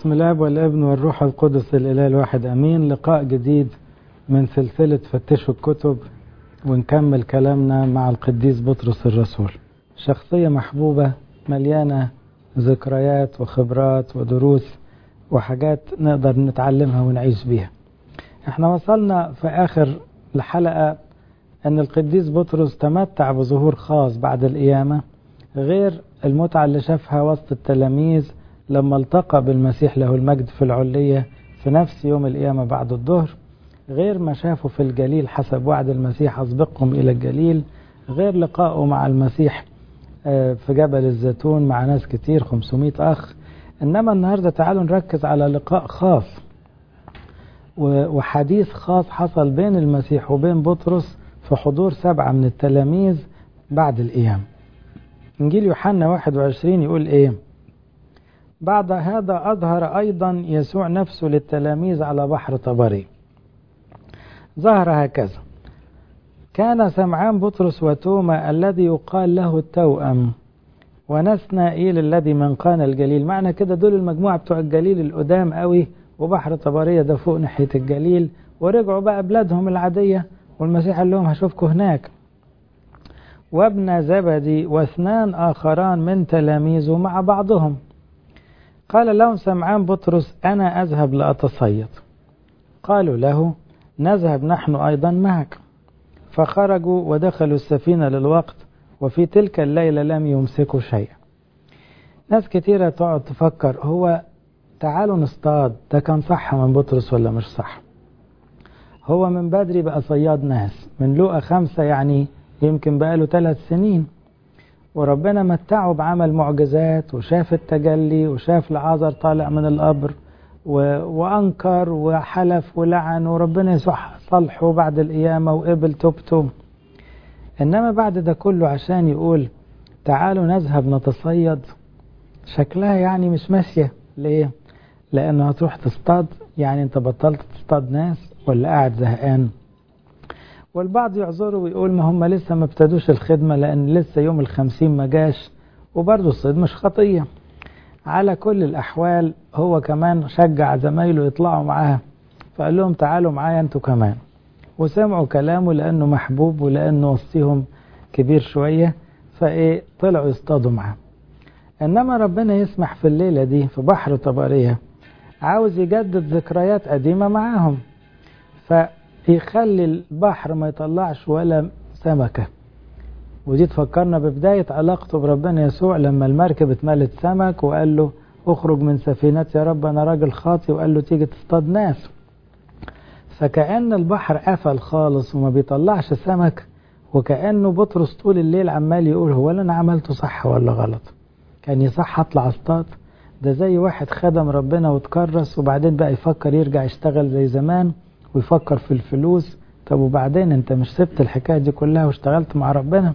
بسم الله والابن والروح القدس الإله الواحد أمين لقاء جديد من سلسلة فتشوا الكتب ونكمل كلامنا مع القديس بطرس الرسول شخصية محبوبة مليانة ذكريات وخبرات ودروس وحاجات نقدر نتعلمها ونعيش بيها احنا وصلنا في آخر الحلقة أن القديس بطرس تمتع بظهور خاص بعد القيامة غير المتعة اللي شافها وسط التلاميذ لما التقى بالمسيح له المجد في العلية في نفس يوم القيامة بعد الظهر غير ما شافه في الجليل حسب وعد المسيح أسبقهم إلى الجليل غير لقائه مع المسيح في جبل الزيتون مع ناس كتير 500 أخ إنما النهاردة تعالوا نركز على لقاء خاص وحديث خاص حصل بين المسيح وبين بطرس في حضور سبعة من التلاميذ بعد القيامة إنجيل يوحنا 21 يقول إيه بعد هذا أظهر أيضا يسوع نفسه للتلاميذ على بحر طبري ظهر هكذا كان سمعان بطرس وتوما الذي يقال له التوأم ونسنائيل الذي من قانا الجليل معنى كده دول المجموعة بتوع الجليل القدام قوي وبحر طبرية ده فوق ناحية الجليل ورجعوا بقى بلادهم العادية والمسيح قال لهم هشوفكم هناك وابن زبدي واثنان آخران من تلاميذه مع بعضهم قال لهم سمعان بطرس أنا أذهب لأتصيد قالوا له نذهب نحن أيضا معك فخرجوا ودخلوا السفينة للوقت وفي تلك الليلة لم يمسكوا شيئا ناس كتيرة تقعد تفكر هو تعالوا نصطاد ده كان صح من بطرس ولا مش صح هو من بدري بقى صياد ناس من لقى خمسة يعني يمكن بقاله ثلاث سنين وربنا متعه بعمل معجزات وشاف التجلي وشاف العذر طالع من القبر و... وأنكر وحلف ولعن وربنا يسوع صلحه بعد القيامة وقبل توبته إنما بعد ده كله عشان يقول تعالوا نذهب نتصيد شكلها يعني مش ماشية ليه؟ لأنه هتروح تصطاد يعني أنت بطلت تصطاد ناس ولا قاعد زهقان والبعض يعذره ويقول ما هم لسه ما ابتدوش الخدمة لأن لسه يوم الخمسين ما جاش وبرضه الصيد مش خطية على كل الأحوال هو كمان شجع زمايله يطلعوا معاه فقال لهم تعالوا معايا انتوا كمان وسمعوا كلامه لأنه محبوب ولأنه وصيهم كبير شوية فإيه طلعوا يصطادوا معاه إنما ربنا يسمح في الليلة دي في بحر طبرية عاوز يجدد ذكريات قديمة معاهم فيخلي البحر ما يطلعش ولا سمكة ودي تفكرنا ببداية علاقته بربنا يسوع لما المركب اتملت سمك وقال له اخرج من سفينتي يا رب انا راجل خاطي وقال له تيجي تصطاد ناس فكأن البحر قفل خالص وما بيطلعش سمك وكأنه بطرس طول الليل عمال يقول هو اللي انا عملته صح ولا غلط كان يصح اطلع اصطاد ده زي واحد خدم ربنا وتكرس وبعدين بقى يفكر يرجع يشتغل زي زمان ويفكر في الفلوس طب وبعدين انت مش سبت الحكاية دي كلها واشتغلت مع ربنا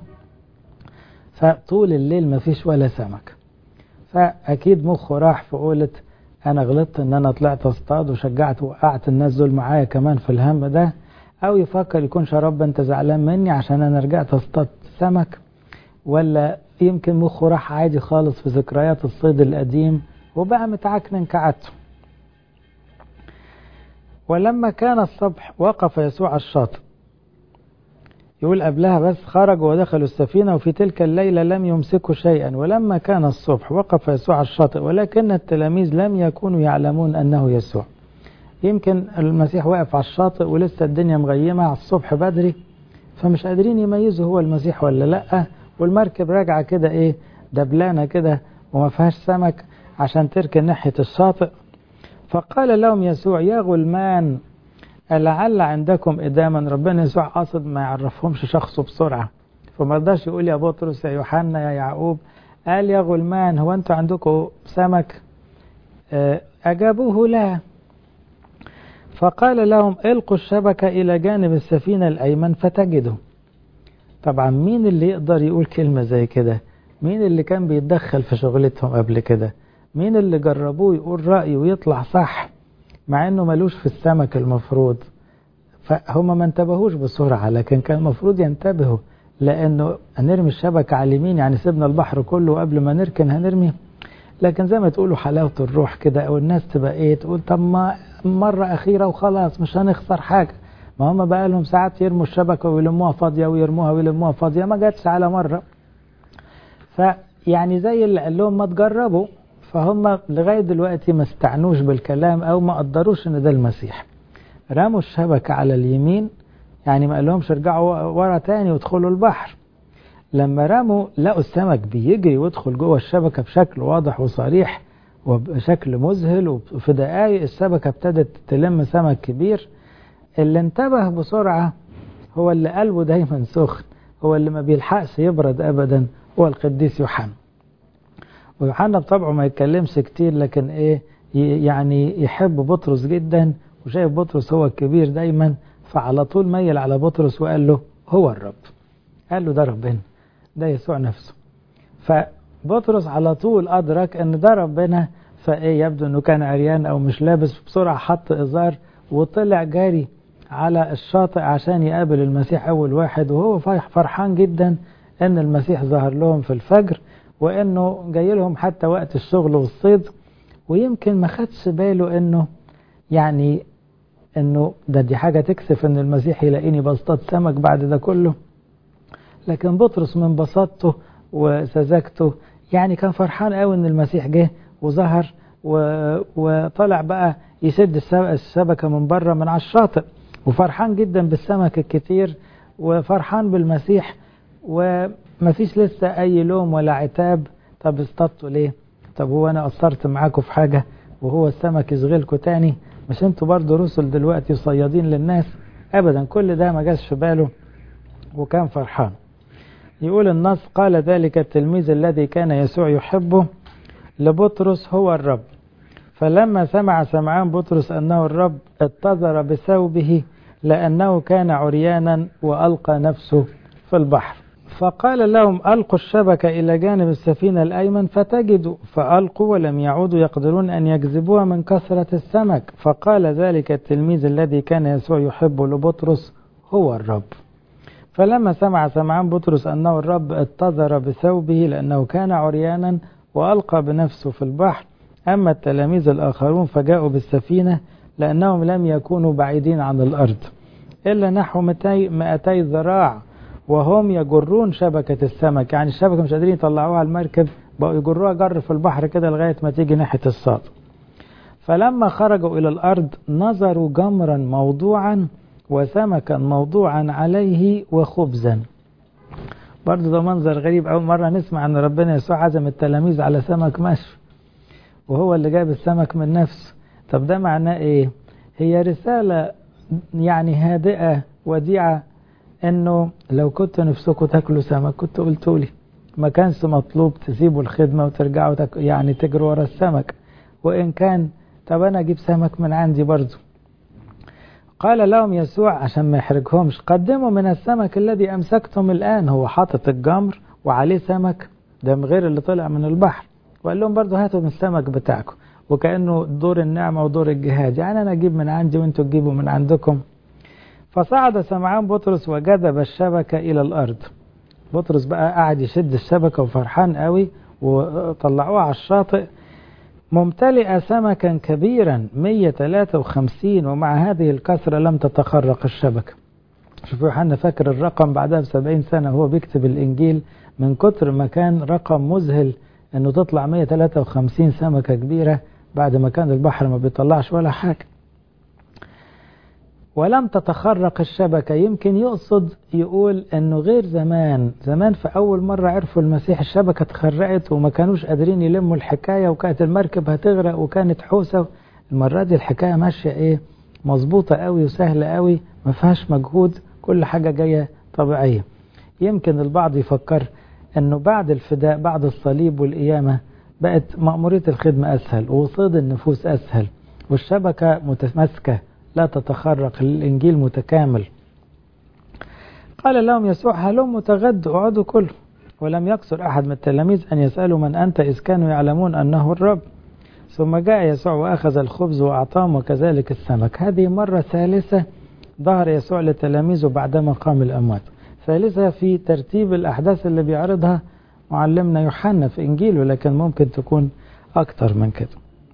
فطول الليل مفيش ولا سمك فأكيد مخه راح في قولة أنا غلطت إن أنا طلعت أصطاد وشجعت وقعت الناس دول معايا كمان في الهم ده أو يفكر يكون رب أنت زعلان مني عشان أنا رجعت أصطاد سمك ولا يمكن مخه راح عادي خالص في ذكريات الصيد القديم وبقى متعكنن كعادته ولما كان الصبح وقف يسوع الشاطئ يقول قبلها بس خرجوا ودخلوا السفينة وفي تلك الليلة لم يمسكوا شيئا ولما كان الصبح وقف يسوع على الشاطئ ولكن التلاميذ لم يكونوا يعلمون أنه يسوع يمكن المسيح واقف على الشاطئ ولسه الدنيا مغيمة على الصبح بدري فمش قادرين يميزوا هو المسيح ولا لأ والمركب راجعة كده ايه دبلانة كده وما فيهاش سمك عشان تركن ناحية الشاطئ فقال لهم يسوع يا غلمان لعل عندكم إداما ربنا يسوع قاصد ما يعرفهمش شخصه بسرعة فما رضاش يقول يا بطرس يا يوحنا يا يعقوب قال يا غلمان هو انتوا عندكم سمك أجابوه لا فقال لهم القوا الشبكة إلى جانب السفينة الأيمن فتجدوا طبعا مين اللي يقدر يقول كلمة زي كده مين اللي كان بيتدخل في شغلتهم قبل كده مين اللي جربوه يقول رأي ويطلع صح مع انه ملوش في السمك المفروض فهم ما انتبهوش بسرعة لكن كان المفروض ينتبهوا لانه هنرمي الشبكة على اليمين يعني سيبنا البحر كله وقبل ما نركن هنرمي لكن زي ما تقولوا حلاوة الروح كده أو الناس تبقى إيه تقول طب ما مرة أخيرة وخلاص مش هنخسر حاجة ما هم بقى لهم ساعات يرموا الشبكة ويلموها فاضية ويرموها ويلموها فاضية ما جاتش على مرة فيعني زي اللي قال لهم ما تجربوا فهم لغاية دلوقتي ما استعنوش بالكلام أو ما قدروش إن ده المسيح رموا الشبكة على اليمين يعني ما قال لهمش ارجعوا ورا تاني وادخلوا البحر لما رموا لقوا السمك بيجري ويدخل جوه الشبكة بشكل واضح وصريح وبشكل مذهل وفي دقايق الشبكة ابتدت تلم سمك كبير اللي انتبه بسرعة هو اللي قلبه دايما سخن هو اللي ما بيلحقش يبرد أبدا هو القديس يوحنا ويوحنا بطبعه ما يتكلمش كتير لكن ايه يعني يحب بطرس جدا وشايف بطرس هو الكبير دايما فعلى طول ميل على بطرس وقال له هو الرب قال له ده ربنا ده يسوع نفسه فبطرس على طول أدرك أن ده ربنا فإيه يبدو أنه كان عريان أو مش لابس بسرعة حط إزار وطلع جاري على الشاطئ عشان يقابل المسيح أول واحد وهو فرحان جدا أن المسيح ظهر لهم في الفجر وأنه جاي لهم حتى وقت الشغل والصيد ويمكن ما خدش باله أنه يعني أنه ده دي حاجة تكسف أن المسيح يلاقيني بصطاد سمك بعد ده كله لكن بطرس من بساطته وسذاجته يعني كان فرحان قوي ان المسيح جه وظهر وطلع بقى يسد الشبكة من بره من على الشاطئ وفرحان جدا بالسمك الكتير وفرحان بالمسيح ومفيش لسه اي لوم ولا عتاب طب اصطدتوا ليه طب هو انا قصرت معاكم في حاجة وهو السمك يشغلكم تاني مش انتوا برضو رسل دلوقتي صيادين للناس ابدا كل ده ما جاش في باله وكان فرحان يقول النص قال ذلك التلميذ الذي كان يسوع يحبه لبطرس هو الرب فلما سمع سمعان بطرس أنه الرب اتذر بثوبه لأنه كان عريانا وألقى نفسه في البحر فقال لهم ألقوا الشبكة إلى جانب السفينة الأيمن فتجدوا فألقوا ولم يعودوا يقدرون أن يجذبوها من كثرة السمك فقال ذلك التلميذ الذي كان يسوع يحبه لبطرس هو الرب فلما سمع سمعان بطرس أنه الرب اتذر بثوبه لأنه كان عريانا وألقى بنفسه في البحر أما التلاميذ الآخرون فجاءوا بالسفينة لأنهم لم يكونوا بعيدين عن الأرض إلا نحو 200 ذراع وهم يجرون شبكة السمك يعني الشبكة مش قادرين يطلعوها على المركب بقوا يجروها جر في البحر كده لغاية ما تيجي ناحية الصاد فلما خرجوا إلى الأرض نظروا جمرا موضوعا وسمكا موضوعا عليه وخبزا برضه ده منظر غريب أول مرة نسمع أن ربنا يسوع عزم التلاميذ على سمك مشوي وهو اللي جاب السمك من نفسه طب ده معناه إيه هي رسالة يعني هادئة وديعة انه لو كنت نفسكم تاكلوا سمك كنت قلتوا لي ما كانش مطلوب تسيبوا الخدمة وترجعوا تك... يعني تجروا ورا السمك وإن كان طب أنا أجيب سمك من عندي برضو قال لهم يسوع عشان ما يحرجهمش قدموا من السمك الذي أمسكتم الآن هو حاطط الجمر وعليه سمك ده غير اللي طلع من البحر وقال لهم برضو هاتوا من السمك بتاعكم وكأنه دور النعمة ودور الجهاد يعني أنا أجيب من عندي وأنتوا تجيبوا من عندكم فصعد سمعان بطرس وجذب الشبكة إلى الأرض بطرس بقى قاعد يشد الشبكة وفرحان قوي وطلعوها على الشاطئ ممتلئة سمكا كبيرا 153 ومع هذه الكثرة لم تتخرق الشبكة شوفوا يوحنا فاكر الرقم بعدها بسبعين سنة هو بيكتب الإنجيل من كتر ما كان رقم مذهل انه تطلع 153 سمكة كبيرة بعد ما كان البحر ما بيطلعش ولا حاجة ولم تتخرق الشبكة يمكن يقصد يقول انه غير زمان زمان في اول مرة عرفوا المسيح الشبكة اتخرقت وما كانوش قادرين يلموا الحكاية وكانت المركب هتغرق وكانت حوسة المرة دي الحكاية ماشية ايه مظبوطة قوي وسهلة قوي ما فيهاش مجهود كل حاجة جاية طبيعية يمكن البعض يفكر انه بعد الفداء بعد الصليب والقيامة بقت مأمورية الخدمة اسهل وصيد النفوس اسهل والشبكة متماسكة لا تتخرق الإنجيل متكامل قال لهم يسوع هلم متغد اقعدوا كله ولم يقصر أحد من التلاميذ أن يسألوا من أنت إذ كانوا يعلمون أنه الرب ثم جاء يسوع وأخذ الخبز وأعطاهم وكذلك السمك هذه مرة ثالثة ظهر يسوع لتلاميذه بعدما قام الأموات ثالثة في ترتيب الأحداث اللي بيعرضها معلمنا يوحنا في إنجيله لكن ممكن تكون أكتر من كده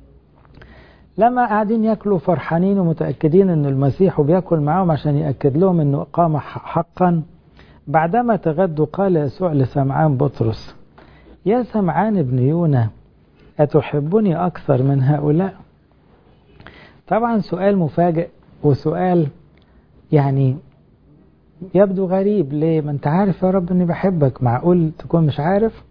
لما قاعدين ياكلوا فرحانين ومتأكدين أن المسيح وبياكل معاهم عشان يأكد لهم أنه قام حقا بعدما تغدوا قال يسوع لسمعان بطرس يا سمعان ابن يونا أتحبني أكثر من هؤلاء طبعا سؤال مفاجئ وسؤال يعني يبدو غريب ليه ما انت عارف يا رب اني بحبك معقول تكون مش عارف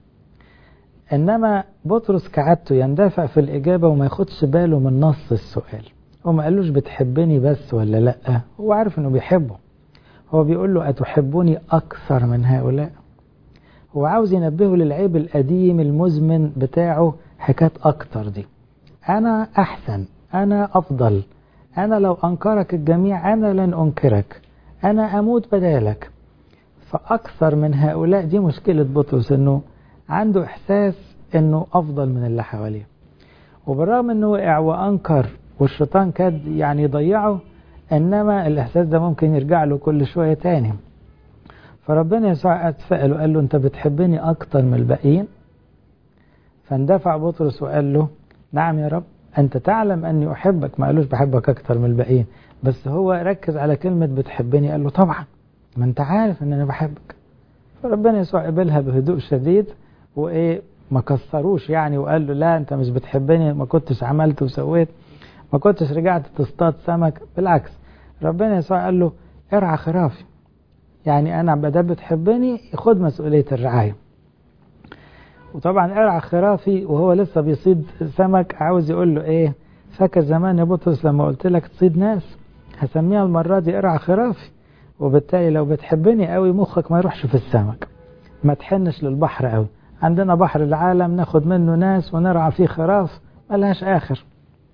انما بطرس كعادته يندفع في الاجابه وما ياخدش باله من نص السؤال هو ما قالوش بتحبني بس ولا لا هو عارف انه بيحبه هو بيقول له اتحبني اكثر من هؤلاء هو عاوز ينبهه للعيب القديم المزمن بتاعه حكايه اكتر دي انا احسن انا افضل انا لو انكرك الجميع انا لن انكرك انا اموت بدالك فاكثر من هؤلاء دي مشكله بطرس انه عنده احساس انه افضل من اللي حواليه وبالرغم انه وقع وانكر والشيطان كاد يعني يضيعه انما الاحساس ده ممكن يرجع له كل شويه تاني فربنا يسوع اتفائل وقال له انت بتحبني اكتر من الباقيين فاندفع بطرس وقال له نعم يا رب انت تعلم اني احبك ما قالوش بحبك اكتر من الباقيين بس هو ركز على كلمه بتحبني قال له طبعا ما انت عارف ان انا بحبك فربنا يسوع قبلها بهدوء شديد وايه ما كسروش يعني وقال له لا انت مش بتحبني ما كنتش عملت وسويت ما كنتش رجعت تصطاد سمك بالعكس ربنا يسوع قال له ارعى خرافي يعني انا بدل بتحبني خد مسؤوليه الرعايه وطبعا ارعى خرافي وهو لسه بيصيد سمك عاوز يقول له ايه فاكر زمان يا بطرس لما قلت لك تصيد ناس هسميها المره دي ارعى خرافي وبالتالي لو بتحبني قوي مخك ما يروحش في السمك ما تحنش للبحر قوي عندنا بحر العالم ناخد منه ناس ونرعى فيه خراف ملهاش آخر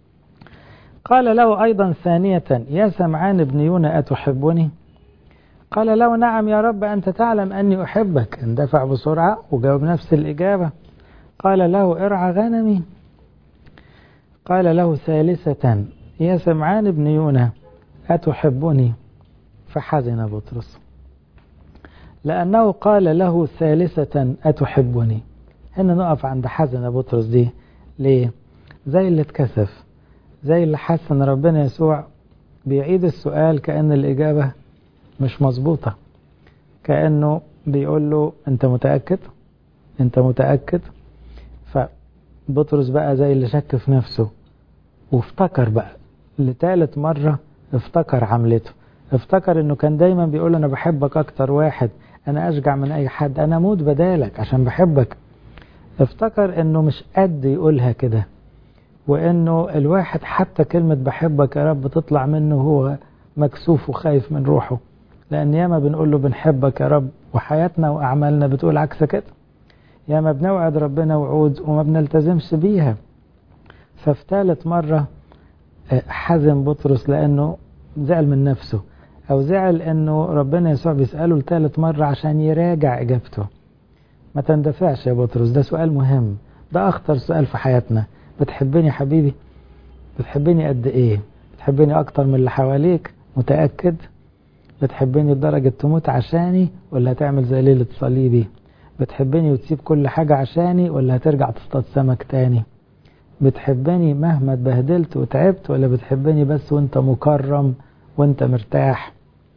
قال له أيضا ثانية يا سمعان ابن يونا أتحبني قال له نعم يا رب أنت تعلم أني أحبك اندفع بسرعة وجاوب نفس الإجابة قال له ارعى غنمي قال له ثالثة يا سمعان ابن يونا أتحبني فحزن بطرس لأنه قال له ثالثة أتحبني هنا نقف عند حزن بطرس دي ليه زي اللي اتكسف زي اللي حس ان ربنا يسوع بيعيد السؤال كأن الإجابة مش مظبوطة كأنه بيقول له أنت متأكد أنت متأكد فبطرس بقى زي اللي شك في نفسه وافتكر بقى لثالث مرة افتكر عملته افتكر انه كان دايما بيقول انا بحبك اكتر واحد انا اشجع من اي حد انا اموت بدالك عشان بحبك افتكر انه مش قد يقولها كده وانه الواحد حتى كلمة بحبك يا رب تطلع منه هو مكسوف وخايف من روحه لان ياما بنقول له بنحبك يا رب وحياتنا واعمالنا بتقول عكس كده ياما بنوعد ربنا وعود وما بنلتزمش بيها ففي ثالث مرة حزن بطرس لانه زعل من نفسه او زعل انه ربنا يسوع بيسأله لثالث مرة عشان يراجع اجابته ما تندفعش يا بطرس ده سؤال مهم ده اخطر سؤال في حياتنا بتحبني يا حبيبي بتحبني قد ايه بتحبني اكتر من اللي حواليك متأكد بتحبني لدرجة تموت عشاني ولا هتعمل زي ليلة صليبي بتحبني وتسيب كل حاجة عشاني ولا هترجع تصطاد سمك تاني بتحبني مهما اتبهدلت وتعبت ولا بتحبني بس وانت مكرم وانت مرتاح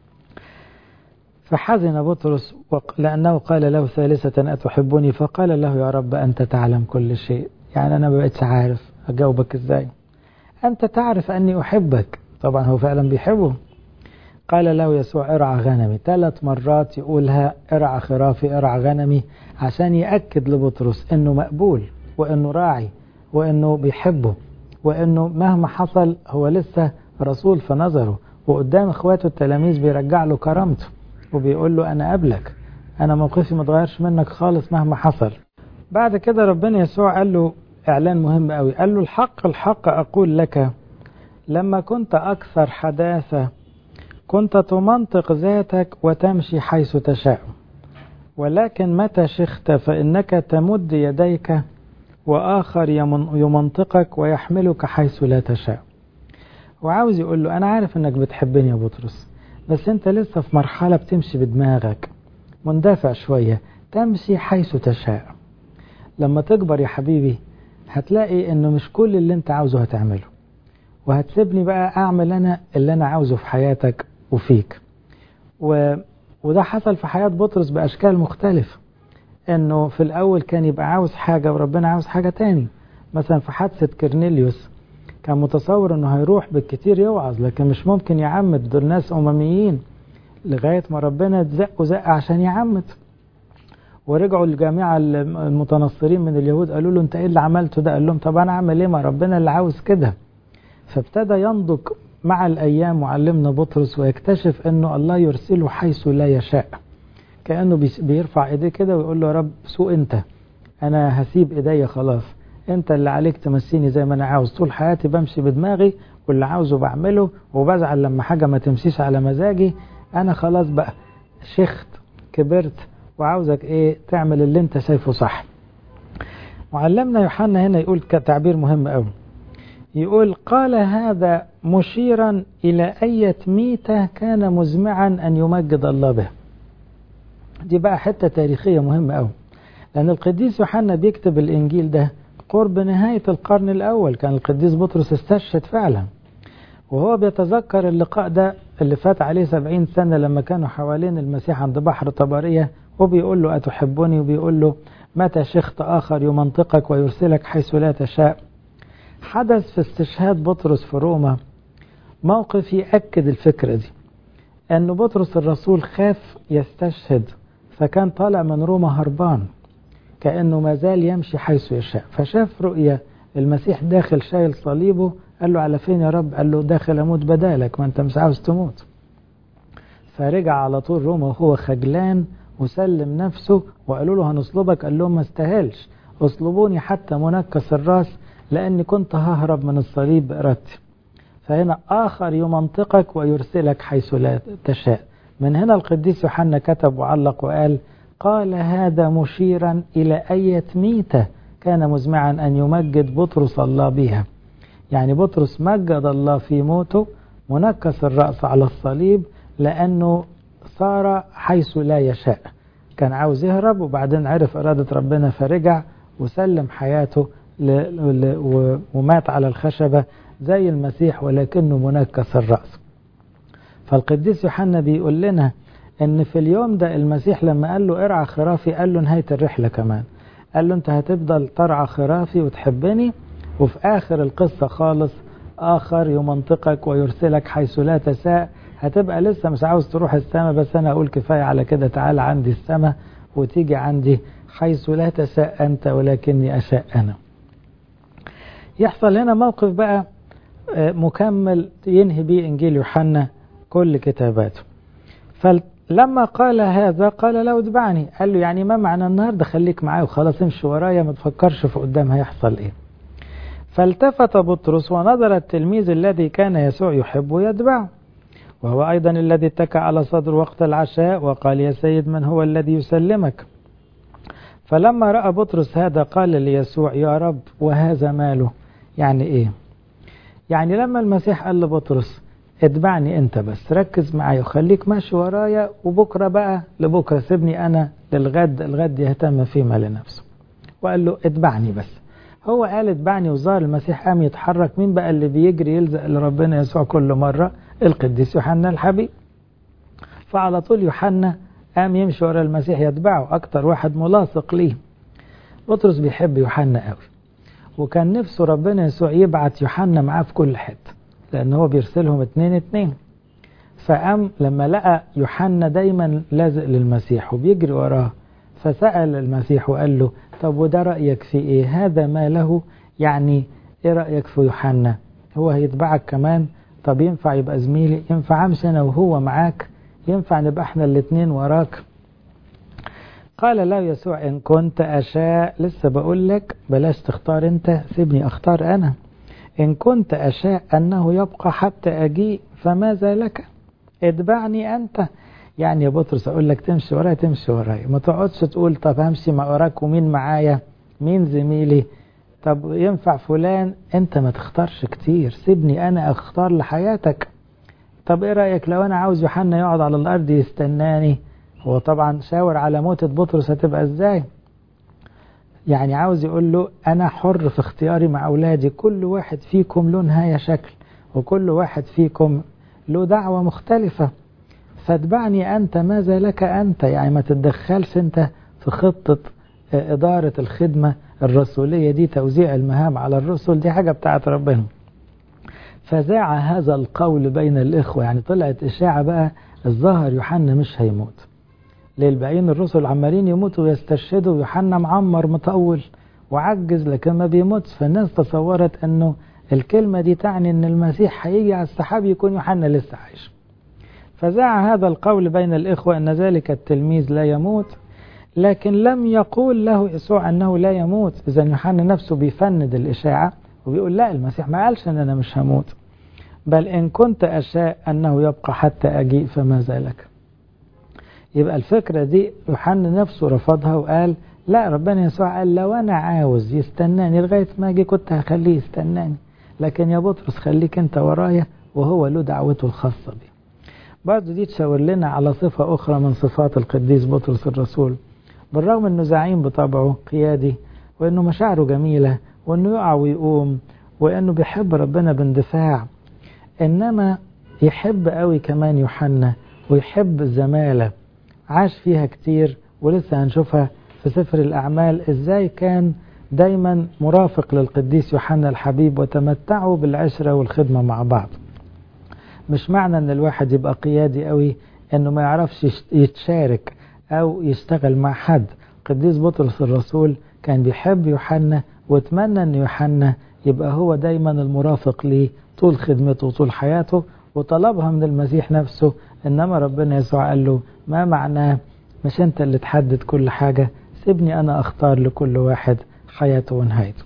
فحزن بطرس لأنه قال له ثالثة أتحبني فقال له يا رب أنت تعلم كل شيء يعني أنا ما بقتش عارف أجاوبك إزاي أنت تعرف أني أحبك طبعا هو فعلا بيحبه قال له يسوع ارعى غنمي ثلاث مرات يقولها ارعى خرافي ارعى غنمي عشان يأكد لبطرس أنه مقبول وأنه راعي وأنه بيحبه وأنه مهما حصل هو لسه رسول في نظره وقدام اخواته التلاميذ بيرجع له كرامته وبيقول له انا قبلك انا موقفي متغيرش منك خالص مهما حصل بعد كده ربنا يسوع قال له اعلان مهم قوي قال له الحق الحق اقول لك لما كنت اكثر حداثة كنت تمنطق ذاتك وتمشي حيث تشاء ولكن متى شخت فانك تمد يديك واخر يمنطقك ويحملك حيث لا تشاء وعاوز يقول له انا عارف انك بتحبني يا بطرس بس انت لسه في مرحلة بتمشي بدماغك مندفع شوية تمشي حيث تشاء لما تكبر يا حبيبي هتلاقي انه مش كل اللي انت عاوزه هتعمله وهتسيبني بقى اعمل انا اللي انا عاوزه في حياتك وفيك و... وده حصل في حياة بطرس بأشكال مختلفة انه في الاول كان يبقى عاوز حاجة وربنا عاوز حاجة تاني مثلا في حادثة كرنيليوس كان متصور انه هيروح بالكتير يوعظ لكن مش ممكن يعمد دول ناس امميين لغاية ما ربنا زقه زق عشان يعمد ورجعوا الجامعة المتنصرين من اليهود قالوا له انت ايه اللي عملته ده قال لهم طب انا اعمل ايه ما ربنا اللي عاوز كده فابتدى ينضج مع الايام معلمنا بطرس ويكتشف انه الله يرسله حيث لا يشاء كانه بيرفع ايديه كده ويقول له يا رب سوء انت انا هسيب ايديا خلاص انت اللي عليك تمسيني زي ما انا عاوز طول حياتي بمشي بدماغي واللي عاوزه بعمله وبزعل لما حاجه ما تمشيش على مزاجي انا خلاص بقى شخت كبرت وعاوزك ايه تعمل اللي انت شايفه صح معلمنا يوحنا هنا يقول كتعبير مهم قوي يقول قال هذا مشيرا إلى أية ميتة كان مزمعا أن يمجد الله به دي بقى حتة تاريخية مهمة قوي لأن القديس يوحنا بيكتب الإنجيل ده قرب نهاية القرن الأول كان القديس بطرس استشهد فعلا وهو بيتذكر اللقاء ده اللي فات عليه سبعين سنة لما كانوا حوالين المسيح عند بحر طبرية وبيقول له أتحبني وبيقول له متى شخت آخر يمنطقك ويرسلك حيث لا تشاء حدث في استشهاد بطرس في روما موقف يأكد الفكرة دي أن بطرس الرسول خاف يستشهد فكان طالع من روما هربان كأنه ما زال يمشي حيث يشاء فشاف رؤية المسيح داخل شايل صليبه قال له على فين يا رب قال له داخل أموت بدالك ما أنت مش عاوز تموت فرجع على طول روما وهو خجلان وسلم نفسه وقالوا له هنصلبك قال لهم ما استاهلش اصلبوني حتى منكس الراس لأني كنت ههرب من الصليب بإرادتي فهنا آخر يمنطقك ويرسلك حيث لا تشاء من هنا القديس يوحنا كتب وعلق وقال قال هذا مشيرا إلى أية ميتة كان مزمعا أن يمجد بطرس الله بها يعني بطرس مجد الله في موته منكس الرأس على الصليب لأنه صار حيث لا يشاء كان عاوز يهرب وبعدين عرف إرادة ربنا فرجع وسلم حياته ومات على الخشبة زي المسيح ولكنه منكس الرأس فالقديس يوحنا بيقول لنا ان في اليوم ده المسيح لما قال له ارعى خرافي قال له نهاية الرحلة كمان قال له انت هتفضل ترعى خرافي وتحبني وفي اخر القصة خالص اخر يمنطقك ويرسلك حيث لا تساء هتبقى لسه مش عاوز تروح السماء بس انا اقول كفاية على كده تعال عندي السماء وتيجي عندي حيث لا تساء انت ولكني اشاء انا يحصل هنا موقف بقى مكمل ينهي بيه انجيل يوحنا كل كتاباته فلما قال هذا قال له اتبعني قال له يعني ما معنى النهارده خليك معايا وخلاص امشي ورايا ما تفكرش في قدام هيحصل ايه فالتفت بطرس ونظر التلميذ الذي كان يسوع يحبه يتبعه وهو أيضا الذي اتكى على صدر وقت العشاء وقال يا سيد من هو الذي يسلمك فلما رأى بطرس هذا قال ليسوع يا رب وهذا ماله يعني ايه يعني لما المسيح قال لبطرس اتبعني انت بس ركز معايا وخليك ماشي ورايا وبكره بقى لبكره سيبني انا للغد الغد يهتم فيما لنفسه وقال له اتبعني بس هو قال اتبعني وظهر المسيح قام يتحرك مين بقى اللي بيجري يلزق لربنا يسوع كل مرة القديس يوحنا الحبيب فعلى طول يوحنا قام يمشي ورا المسيح يتبعه أكتر واحد ملاصق ليه بطرس بيحب يوحنا قوي وكان نفسه ربنا يسوع يبعت يوحنا معاه في كل حتة لأن هو بيرسلهم اتنين اتنين فقام لما لقى يوحنا دايما لازق للمسيح وبيجري وراه فسأل المسيح وقال له طب وده رأيك في ايه هذا ما له يعني ايه رأيك في يوحنا هو هيتبعك كمان طب ينفع يبقى زميلي ينفع امشي انا وهو معاك ينفع نبقى احنا الاتنين وراك قال له يسوع ان كنت اشاء لسه بقول لك بلاش تختار انت سيبني اختار انا ان كنت اشاء انه يبقى حتى اجيء فماذا لك اتبعني انت يعني يا بطرس اقول لك تمشي ورايا تمشي ورايا ما تقعدش تقول طب همشي مع وراك ومين معايا مين زميلي طب ينفع فلان انت ما تختارش كتير سيبني انا اختار لحياتك طب ايه رايك لو انا عاوز يوحنا يقعد على الارض يستناني هو طبعا شاور على موتة بطرس هتبقى ازاي يعني عاوز يقول له أنا حر في اختياري مع أولادي كل واحد فيكم له نهاية شكل وكل واحد فيكم له دعوة مختلفة فاتبعني أنت ماذا لك أنت يعني ما تتدخلش أنت في خطة إدارة الخدمة الرسولية دي توزيع المهام على الرسل دي حاجة بتاعت ربنا فذاع هذا القول بين الإخوة يعني طلعت إشاعة بقى الظاهر يوحنا مش هيموت ليه الباقيين الرسل عمالين يموتوا ويستشهدوا يوحنا معمر مطول وعجز لكن ما بيموتش فالناس تصورت انه الكلمة دي تعني ان المسيح هيجي على السحاب يكون يوحنا لسه عايش فذاع هذا القول بين الإخوة أن ذلك التلميذ لا يموت لكن لم يقول له يسوع أنه لا يموت إذا يوحنا نفسه بيفند الإشاعة وبيقول لا المسيح ما قالش أن أنا مش هموت بل إن كنت أشاء أنه يبقى حتى أجيء فماذا لك يبقى الفكرة دي يوحنا نفسه رفضها وقال لا ربنا يسوع قال لو أنا عاوز يستناني لغاية ما أجي كنت هخليه يستناني لكن يا بطرس خليك أنت ورايا وهو له دعوته الخاصة بيه برضه دي تشاور لنا على صفة أخرى من صفات القديس بطرس الرسول بالرغم أنه زعيم بطبعه قيادي وأنه مشاعره جميلة وأنه يقع ويقوم وأنه بيحب ربنا باندفاع إنما يحب قوي كمان يوحنا ويحب الزمالة عاش فيها كتير ولسه هنشوفها في سفر الأعمال إزاي كان دايما مرافق للقديس يوحنا الحبيب وتمتعوا بالعشرة والخدمة مع بعض مش معنى ان الواحد يبقى قيادي قوي انه ما يعرفش يتشارك او يشتغل مع حد قديس بطرس الرسول كان بيحب يوحنا واتمنى ان يوحنا يبقى هو دايما المرافق ليه طول خدمته وطول حياته وطلبها من المسيح نفسه انما ربنا يسوع قال له ما معناه مش انت اللي تحدد كل حاجة سيبني انا اختار لكل واحد حياته ونهايته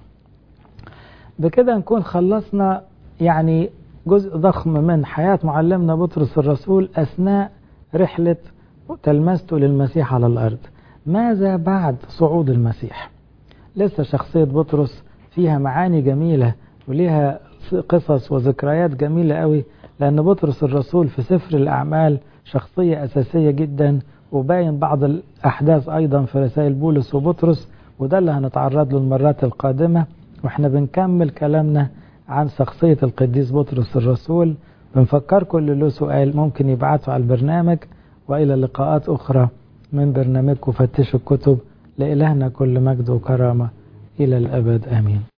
بكده نكون خلصنا يعني جزء ضخم من حياة معلمنا بطرس الرسول أثناء رحلة تلمسته للمسيح على الأرض ماذا بعد صعود المسيح لسه شخصية بطرس فيها معاني جميلة وليها قصص وذكريات جميلة قوي لأن بطرس الرسول في سفر الأعمال شخصية أساسية جدا وباين بعض الأحداث أيضا في رسائل بولس وبطرس وده اللي هنتعرض له المرات القادمة واحنا بنكمل كلامنا عن شخصية القديس بطرس الرسول بنفكركم اللي له سؤال ممكن يبعتوا على البرنامج وإلى لقاءات أخرى من برنامجكم فتشوا الكتب لإلهنا كل مجد وكرامة إلى الأبد آمين